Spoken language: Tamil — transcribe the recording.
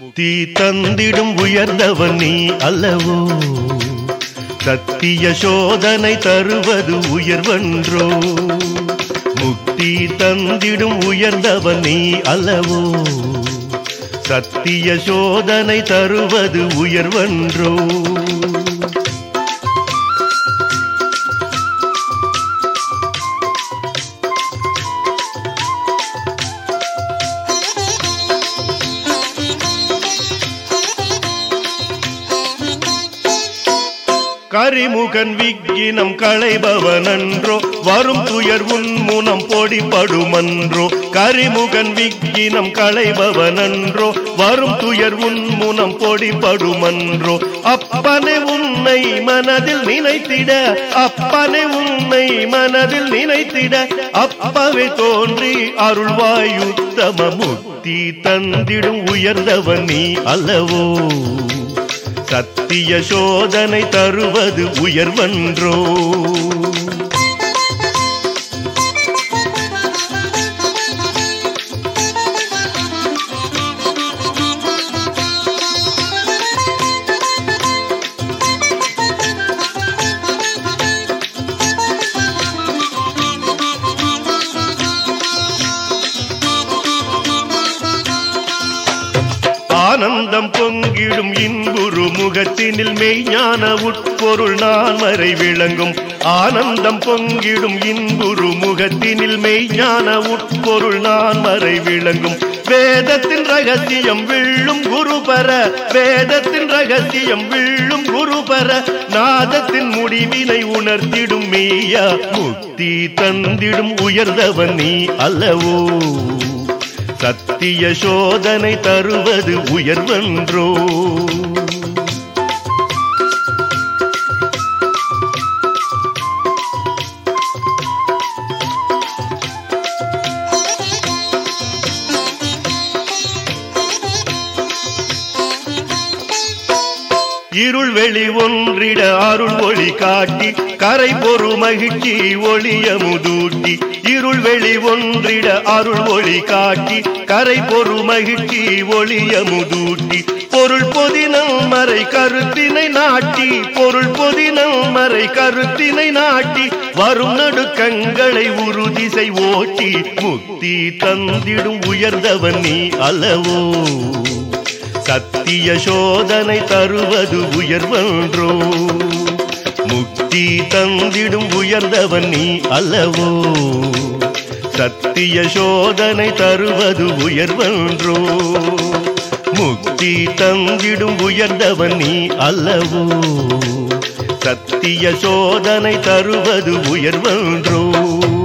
முக்தி தந்திடும் உயர்ந்தவன் நீ அல்லவோ சத்திய சோதனை தருவது உயர்வன்றோ முக்தி தந்திடும் உயர்ந்தவன் நீ அல்லவோ சத்திய சோதனை தருவது உயர்வன்றோ கரிமுகன் விக்கினம் களைபவனன்றோ வரும் துயர் உன்முனம் பொடிபடுமன்றோ கரிமுகன் விக்கினம் களைபவனன்றோ வரும் துயர் உன்முனம் பொடிபடுமன்றோ அப்பனை உன்னை மனதில் நினைத்திட அப்பனை உன்னை மனதில் நினைத்திட அப்பவே தோன்றி அருள்வாயுத்தம முக்தி தந்திடும் உயர்ந்தவன் நீ அல்லவோ சத்திய சோதனை தருவது உயர்வன்றோ ஆனந்தம் பொங்கிடும் இன்புரு முகத்தினில் மெய்ஞான உட்பொருள் நான் வரை விளங்கும் ஆனந்தம் பொங்கிடும் இன்புரு முகத்தினில் மெய்ஞான உட்பொருள் நான் வரை விளங்கும் வேதத்தின் ரகசியம் விள்ளும் குருபர வேதத்தின் ரகசியம் விள்ளும் குருபர நாதத்தின் முடிவினை உணர்த்திடும் மெய்யா முக்தி தந்திடும் உயர்ந்தவன் நீ அல்லவோ சத்திய சோதனை தருவது உயர்வன்றோ இருள் வெளி ஒன்றிட அருள் ஒளி காட்டி கரை பொறு மகிழ்ச்சி ஒளிய முதூட்டி இருள் வெளி ஒன்றிட அருள் ஒளி காட்டி கரை பொறு மகிழ்ச்சி ஒளிய முதூட்டி பொருள் பொதினம் மறை கருத்தினை நாட்டி பொருள் பொதினம் மறை கருத்தினை நாட்டி வரும் நடுக்கங்களை உறுதிசை ஓட்டி முக்தி தந்திடும் உயர்ந்தவன் நீ அல்லவோ சத்திய சோதனை தருவது உயர்வன்றோ முக்தி தந்திடும் உயர்ந்தவன் நீ அல்லவோ சத்திய சோதனை தருவது உயர்வன்றோ முக்தி தந்திடும் உயர்ந்தவன் நீ அல்லவோ சத்திய சோதனை தருவது உயர்வன்றோ